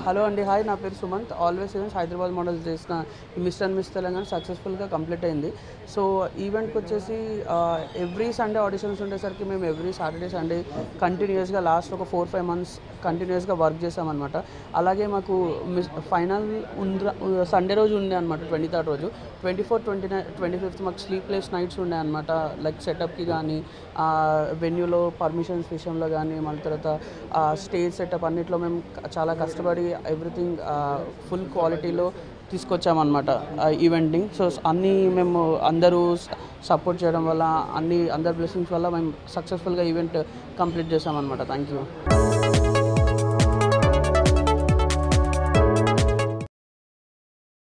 hello అండి hi నా పేరు Sumanth always events Hyderabad model చేసిన ఈ మిస్టర్ అండ్ మిస్ తెలంగాణ సక్సెస్ఫుల్గా కంప్లీట్ అయింది సో ఈవెంట్కి వచ్చేసి ఎవ్రీ సండే ఆడిషన్స్ ఉండేసరికి మేము ఎవ్రీ సాటర్డే సండే కంటిన్యూస్గా లాస్ట్ ఒక ఫోర్ ఫైవ్ మంత్స్ కంటిన్యూస్గా వర్క్ చేసామన్నమాట అలాగే మాకు మిస్ ఫైనల్ ఉండ్ర సండే రోజు ఉండే అనమాట ట్వంటీ థర్డ్ రోజు twenty four twenty nine twenty fifth మాకు స్లీప్లెస్ నైట్స్ ఉండే అనమాట లైక్ సెటప్కి కానీ వెన్యూలో పర్మిషన్స్ విషయంలో కానీ మళ్ళీ తర్వాత స్టేజ్ సెటప్ అన్నిట్లో మేము చాలా కష్టపడి ఎవ్రీథింగ్ ఫుల్ క్వాలిటీలో తీసుకొచ్చామన్నమాట ఈవెంట్ని సో అన్నీ మేము అందరూ సపోర్ట్ చేయడం వల్ల అన్ని అందరి బ్లెస్సింగ్స్ వల్ల మేము సక్సెస్ఫుల్గా ఈవెంట్ కంప్లీట్ చేసామన్నమాట థ్యాంక్ యూ